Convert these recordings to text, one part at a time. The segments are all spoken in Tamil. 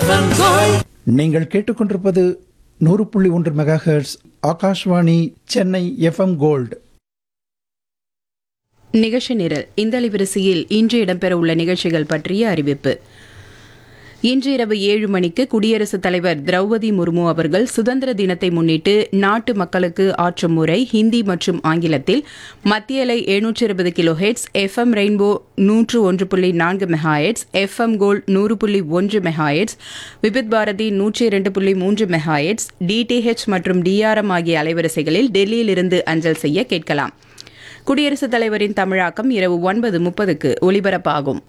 எஃப்எம் கோல்ட் நீங்கள் கேட்டுக்கொண்டிருப்பது நூறு புள்ளி ஒன்று megahertz Akashvani Chennai FM gold நிகழ்ச்சி நிரல் இந்த அலைவரிசையில் இன்று இடம்பெற உள்ள நிகழ்ச்சிகள் பற்றிய அறிவிப்பு இன்று இரவு ஏழு மணிக்கு குடியரசுத் தலைவர் திரௌபதி முர்மு அவர்கள் சுதந்திர தினத்தை முன்னிட்டு நாட்டு மக்களுக்கு ஆற்றும் முறை ஹிந்தி மற்றும் ஆங்கிலத்தில் மத்திய அலை எழுநூற்று இருபது கிலோ ஹெட்ஸ் எஃப்எம் ரெயின்போ நூற்று ஒன்று புள்ளி நான்கு மெகாஹெட்ஸ் எஃப்எம் கோல்ட் நூறு புள்ளி ஒன்று மெகாஹெட்ஸ் விபித் பாரதி நூற்றி இரண்டு புள்ளி மூன்று மெகாஹெட்ஸ் டிடிஹெச் மற்றும் டிஆர்எம் ஆகிய அலைவரிசைகளில் டெல்லியிலிருந்து அஞ்சல் செய்ய கேட்கலாம் குடியரசுத் தலைவரின் தமிழாக்கம் இரவு ஒன்பது முப்பதுக்கு ஒலிபரப்பாகும்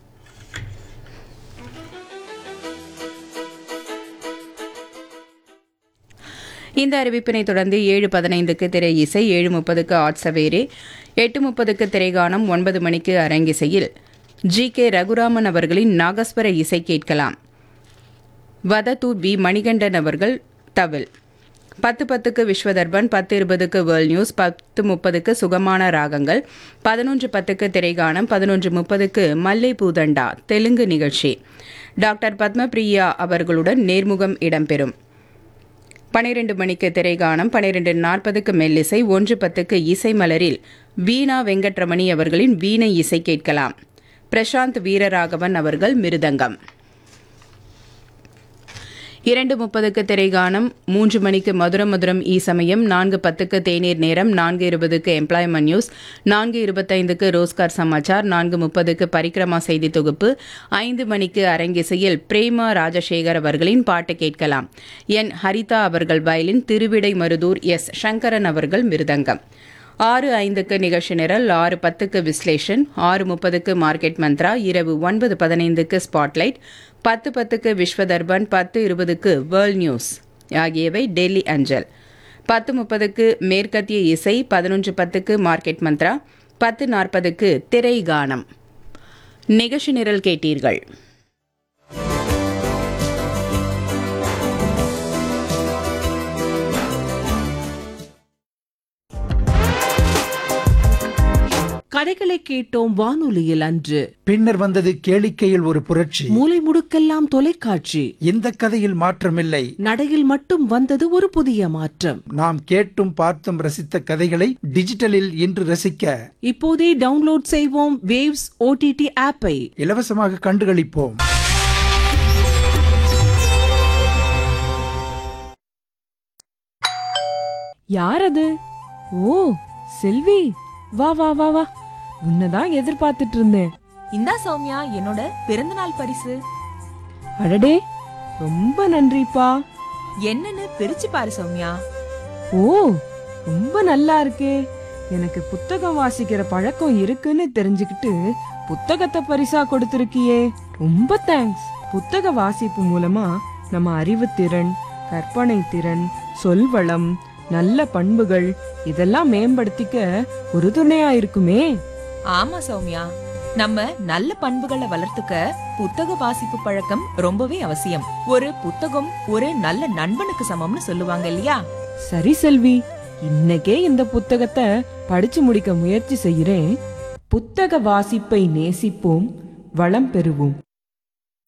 இந்த அறிவிப்பினை தொடர்ந்து ஏழு பதினைந்துக்கு திரை இசை ஏழு முப்பதுக்கு ஆட்சவேரே எட்டு முப்பதுக்கு திரைகானம் ஒன்பது மணிக்கு அரங்கிசையில் ஜி கே ரகுராமன் அவர்களின் நாகஸ்வர இசை கேட்கலாம் வதத்தூர் வி மணிகண்டன் அவர்கள் தவில் பத்து பத்துக்கு விஸ்வதர்பன் பத்து இருபதுக்கு வேர்ல்ட் நியூஸ் பத்து முப்பதுக்கு சுகமான ராகங்கள் பதினொன்று பத்துக்கு திரைகானம் பதினொன்று முப்பதுக்கு மல்லை பூதண்டா தெலுங்கு நிகழ்ச்சி டாக்டர் பத்மபிரியா அவர்களுடன் நேர்முகம் இடம்பெறும் பனிரெண்டு மணிக்கு திரைகானம் பனிரெண்டு நாற்பதுக்கு மெல்லிசை ஒன்று பத்துக்கு இசை மலரில் வீணா வெங்கட்ரமணி அவர்களின் வீணை இசை கேட்கலாம் பிரசாந்த் வீரராகவன் அவர்கள் மிருதங்கம் இரண்டு முப்பதுக்கு திரைகானம் மூன்று மணிக்கு மதுரம் மதுரம் ஈ சமயம் நான்கு பத்துக்கு தேநீர் நேரம் நான்கு இருபதுக்கு எம்ப்ளாய்மெண்ட் நியூஸ் நான்கு இருபத்தைந்துக்கு ரோஸ்கார் சமாச்சார் நான்கு முப்பதுக்கு பரிக்கிரமா செய்தி தொகுப்பு ஐந்து மணிக்கு அரங்கிசையில் பிரேமா ராஜசேகர் அவர்களின் பாட்டு கேட்கலாம் என் ஹரிதா அவர்கள் வயலின் திருவிடை மருதூர் எஸ் சங்கரன் அவர்கள் மிருதங்கம் ஆறு ஐந்துக்கு நிகழ்ச்சி நிரல் ஆறு பத்துக்கு விஸ்லேஷன் ஆறு முப்பதுக்கு மார்க்கெட் மந்த்ரா இரவு ஒன்பது பதினைந்துக்கு ஸ்பாட்லைட் பத்து பத்துக்கு விஸ்வதர்பன் பத்து இருபதுக்கு வேர்ல்ட் நியூஸ் ஆகியவை டெல்லி அஞ்சல் பத்து முப்பதுக்கு மேற்கத்திய இசை பதினொன்று பத்துக்கு மார்க்கெட் மந்த்ரா பத்து நாற்பதுக்கு திரை கானம் நிகழ்ச்சி நிரல் கேட்டீர்கள் கதைகளை கேட்டோம் வானொலியில் அன்று பின்னர் வந்தது கேளிக்கையில் ஒரு புரட்சி மூலை முடுக்கெல்லாம் தொலைக்காட்சி இந்த கதையில் மாற்றமில்லை நடையில் மட்டும் வந்தது ஒரு புதிய மாற்றம் நாம் கேட்டும் பார்த்தும் ரசித்த கதைகளை டிஜிட்டலில் இன்று ரசிக்க இப்போதே டவுன்லோட் செய்வோம் வேவ்ஸ் ஓடிடி ஆப்பை இலவசமாக கண்டுகளிப்போம் யார் அது ஓ செல்வி வா வா வா வா உன்னதான் எதிர்பார்த்துட்டு இருந்தேன் இந்தா சௌமியா என்னோட பிறந்தநாள் பரிசு அடடே ரொம்ப நன்றிப்பா என்னன்னு பிரிச்சு பாரு சௌமியா ஓ ரொம்ப நல்லா இருக்கே எனக்கு புத்தகம் வாசிக்கிற பழக்கம் இருக்குன்னு தெரிஞ்சுக்கிட்டு புத்தகத்தை பரிசா கொடுத்திருக்கியே ரொம்ப தேங்க்ஸ் புத்தக வாசிப்பு மூலமா நம்ம அறிவுத்திறன் கற்பனை திறன் சொல்வளம் நல்ல பண்புகள் இதெல்லாம் மேம்படுத்திக்க ஒரு துணையா இருக்குமே ஆமா சௌமியா நம்ம நல்ல பண்புகளை வளர்த்துக்க புத்தக வாசிப்பு பழக்கம் ரொம்பவே அவசியம் ஒரு புத்தகம் ஒரு நல்ல நண்பனுக்கு சமம்னு சொல்லுவாங்க இல்லையா சரி செல்வி இன்னைக்கே இந்த புத்தகத்தை படிச்சு முடிக்க முயற்சி செய்கிறேன் புத்தக வாசிப்பை நேசிப்போம் வளம் பெறுவோம்